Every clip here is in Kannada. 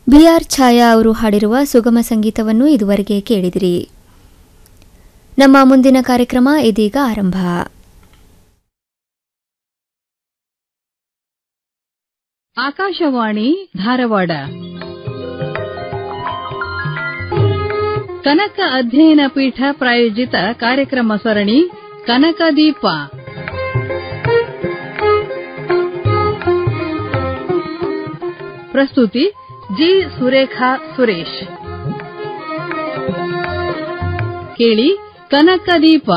ಬಿಆರ್ ಛಾಯಾ ಅವರು ಹಾಡಿರುವ ಸುಗಮ ಸಂಗೀತವನ್ನು ಇದುವರೆಗೆ ಕೇಳಿದಿರಿ ನಮ್ಮ ಮುಂದಿನ ಕಾರ್ಯಕ್ರಮ ಇದೀಗ ಆರಂಭ ಆಕಾಶವಾಣಿ ಧಾರವಾಡ ಕನಕ ಅಧ್ಯಯನ ಪೀಠ ಪ್ರಾಯೋಜಿತ ಕಾರ್ಯಕ್ರಮ ಸರಣಿ ಕನಕ ದೀಪ ಪ್ರಸ್ತುತಿ ಜಿ ಸುರೇಖಾ ಸುರೇಶ್ ಕೇಳಿ ಕನಕ ದೀಪ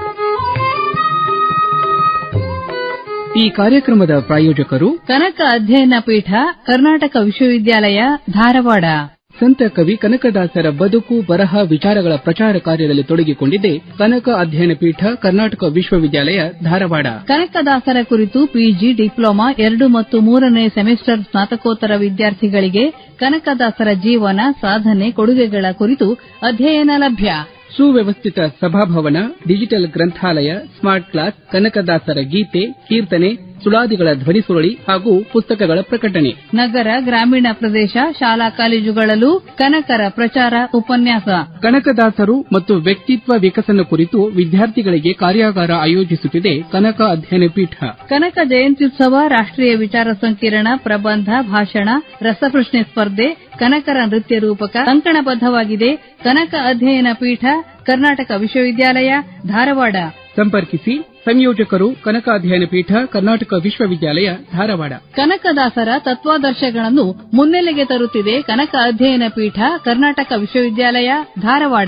ಈ ಕಾರ್ಯಕ್ರಮದ ಪ್ರಾಯೋಜಕರು ಕನಕ ಅಧ್ಯಯನ ಪೀಠ ಕರ್ನಾಟಕ ವಿಶ್ವವಿದ್ಯಾಲಯ ಧಾರವಾಡ ಸಂತ ಕವಿ ಕನಕದಾಸರ ಬದುಕು ಬರಹ ವಿಚಾರಗಳ ಪ್ರಚಾರ ಕಾರ್ಯದಲ್ಲಿ ತೊಡಗಿಕೊಂಡಿದೆ ಕನಕ ಅಧ್ಯಯನ ಪೀಠ ಕರ್ನಾಟಕ ವಿಶ್ವವಿದ್ಯಾಲಯ ಧಾರವಾಡ ಕನಕದಾಸರ ಕುರಿತು ಪಿಜಿ ಡಿಪ್ಲೊಮಾ ಎರಡು ಮತ್ತು ಮೂರನೇ ಸೆಮಿಸ್ಟರ್ ಸ್ನಾತಕೋತ್ತರ ವಿದ್ಯಾರ್ಥಿಗಳಿಗೆ ಕನಕದಾಸರ ಜೀವನ ಸಾಧನೆ ಕೊಡುಗೆಗಳ ಕುರಿತು ಅಧ್ಯಯನ ಲಭ್ಯ ಸುವ್ಯವಸ್ಥಿತ ಸಭಾಭವನ ಡಿಜಿಟಲ್ ಗ್ರಂಥಾಲಯ ಸ್ಮಾರ್ಟ್ ಕ್ಲಾಸ್ ಕನಕದಾಸರ ಗೀತೆ ಕೀರ್ತನೆ ಸುಳಾದಿಗಳ ಧ್ವನಿಸುರಳಿ ಹಾಗೂ ಪುಸ್ತಕಗಳ ಪ್ರಕಟಣೆ ನಗರ ಗ್ರಾಮೀಣ ಪ್ರದೇಶ ಶಾಲಾ ಕಾಲೇಜುಗಳಲ್ಲೂ ಕನಕರ ಪ್ರಚಾರ ಉಪನ್ಯಾಸ ಕನಕದಾಸರು ಮತ್ತು ವ್ಯಕ್ತಿತ್ವ ವಿಕಸನ ಕುರಿತು ವಿದ್ಯಾರ್ಥಿಗಳಿಗೆ ಕಾರ್ಯಾಗಾರ ಆಯೋಜಿಸುತ್ತಿದೆ ಕನಕ ಅಧ್ಯಯನ ಪೀಠ ಕನಕ ಜಯಂತ್ಯುತ್ಸವ ರಾಷ್ಟ್ರೀಯ ವಿಚಾರ ಸಂಕಿರಣ ಪ್ರಬಂಧ ಭಾಷಣ ರಸಪ್ರಶ್ನೆ ಸ್ಪರ್ಧೆ ಕನಕರ ನೃತ್ಯ ರೂಪಕ ಕಂಕಣಬದ್ಧವಾಗಿದೆ ಕನಕ ಅಧ್ಯಯನ ಪೀಠ ಕರ್ನಾಟಕ ವಿಶ್ವವಿದ್ಯಾಲಯ ಧಾರವಾಡ ಸಂಪರ್ಕಿಸಿ ಸಂಯೋಜಕರು ಕನಕ ಅಧ್ಯಯನ ಪೀಠ ಕರ್ನಾಟಕ ವಿಶ್ವವಿದ್ಯಾಲಯ ಧಾರವಾಡ ಕನಕದಾಸರ ತತ್ವಾದರ್ಶಗಳನ್ನು ಮುನ್ನೆಲೆಗೆ ತರುತ್ತಿದೆ ಕನಕ ಅಧ್ಯಯನ ಪೀಠ ಕರ್ನಾಟಕ ವಿಶ್ವವಿದ್ಯಾಲಯ ಧಾರವಾಡ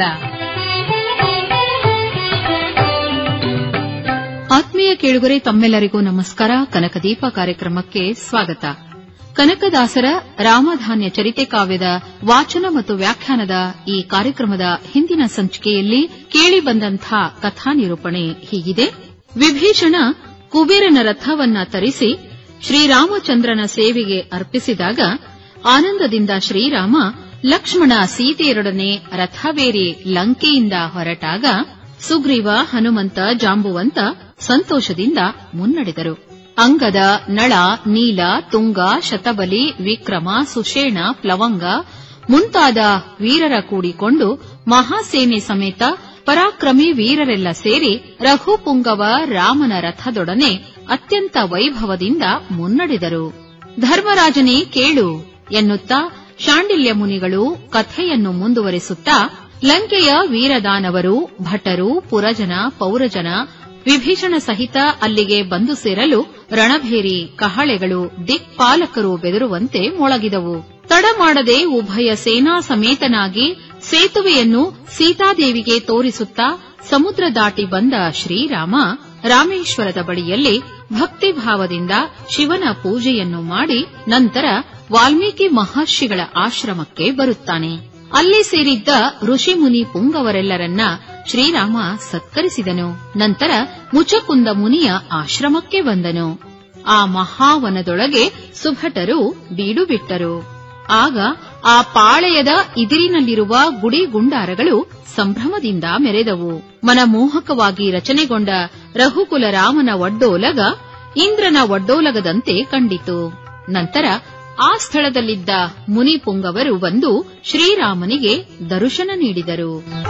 ಆತ್ಮೀಯ ಕೇಳುಗರೆ ತಮ್ಮೆಲ್ಲರಿಗೂ ನಮಸ್ಕಾರ ಕನಕದೀಪ ಕಾರ್ಯಕ್ರಮಕ್ಕೆ ಸ್ವಾಗತ ಕನಕದಾಸರ ರಾಮಧಾನ್ಯ ಚರಿತೆ ಕಾವ್ಯದ ವಾಚನ ಮತ್ತು ವ್ಯಾಖ್ಯಾನದ ಈ ಕಾರ್ಯಕ್ರಮದ ಹಿಂದಿನ ಸಂಚಿಕೆಯಲ್ಲಿ ಕೇಳಿಬಂದಂಥ ಕಥಾನಿರೂಪಣೆ ಹೀಗಿದೆ ವಿಭೀಷಣ ಕುಬೇರನ ರಥವನ್ನ ತರಿಸಿ ಶ್ರೀರಾಮಚಂದ್ರನ ಸೇವೆಗೆ ಅರ್ಪಿಸಿದಾಗ ಆನಂದದಿಂದ ಶ್ರೀರಾಮ ಲಕ್ಷ್ಮಣ ಸೀತೆಯರೊಡನೆ ರಥವೇರಿ ಲಂಕೆಯಿಂದ ಹೊರಟಾಗ ಸುಗ್ರೀವ ಹನುಮಂತ ಜಾಂಬುವಂತ ಸಂತೋಷದಿಂದ ಮುನ್ನಡೆದರು ಅಂಗದ ನಳ ನೀಲ ತುಂಗ ಶತಬಲಿ ವಿಕ್ರಮ ಸುಷೇಣ ಪ್ಲವಂಗ ಮುಂತಾದ ವೀರರ ಕೂಡಿಕೊಂಡು ಮಹಾಸೇನೆ ಸಮೇತ ಪರಾಕ್ರಮಿ ವೀರರೆಲ್ಲ ಸೇರಿ ರಘುಪುಂಗವ ರಾಮನ ರಥದೊಡನೆ ಅತ್ಯಂತ ವೈಭವದಿಂದ ಮುನ್ನಡೆದರು ಧರ್ಮರಾಜನೇ ಕೇಳು ಎನ್ನುತ್ತಾ ಶಾಂಡಿಲ್ಯ ಮುನಿಗಳು ಕಥೆಯನ್ನು ಮುಂದುವರಿಸುತ್ತಾ ಲಂಕೆಯ ವೀರದಾನವರು ಭಟರು ಪುರಜನ ಪೌರಜನ ವಿಭೀಷಣ ಸಹಿತ ಅಲ್ಲಿಗೆ ಬಂದು ಸೇರಲು ರಣಭೇರಿ ಕಹಳೆಗಳು ದಿಕ್ಪಾಲಕರು ಬೆದರುವಂತೆ ಮೊಳಗಿದವು ತಡ ಮಾಡದೆ ಉಭಯ ಸೇನಾ ಸಮೇತನಾಗಿ ಸೇತುವೆಯನ್ನು ಸೀತಾದೇವಿಗೆ ತೋರಿಸುತ್ತಾ ಸಮುದ್ರ ದಾಟಿ ಬಂದ ಶ್ರೀರಾಮ ರಾಮೇಶ್ವರದ ಬಳಿಯಲ್ಲಿ ಭಕ್ತಿಭಾವದಿಂದ ಶಿವನ ಪೂಜೆಯನ್ನು ಮಾಡಿ ನಂತರ ವಾಲ್ಮೀಕಿ ಮಹರ್ಷಿಗಳ ಆಶ್ರಮಕ್ಕೆ ಬರುತ್ತಾನೆ ಅಲ್ಲಿ ಸೇರಿದ್ದ ಋಷಿಮುನಿ ಪುಂಗವರೆಲ್ಲರನ್ನ ಶ್ರೀರಾಮ ಸತ್ಕರಿಸಿದನು ನಂತರ ಮುಚಕುಂದ ಮುನಿಯ ಆಶ್ರಮಕ್ಕೆ ಬಂದನು ಆ ಮಹಾವನದೊಳಗೆ ಸುಭಟರು ಬೀಡು ಬಿಟ್ಟರು ಆಗ ಆ ಪಾಳೆಯದ ಇದಿರಿನಲ್ಲಿರುವ ಗುಡಿ ಗುಂಡಾರಗಳು ಸಂಭ್ರಮದಿಂದ ಮೆರೆದವು ಮನಮೋಹಕವಾಗಿ ರಚನೆಗೊಂಡ ರಘುಕುಲ ರಾಮನ ಒಡ್ಡೋಲಗ ಇಂದ್ರನ ಒಡ್ಡೋಲಗದಂತೆ ಕಂಡಿತು ನಂತರ ಆ ಸ್ಥಳದಲ್ಲಿದ್ದ ಮುನಿಪುಂಗವರು ಬಂದು ಶ್ರೀರಾಮನಿಗೆ ದರುಶನ ನೀಡಿದರು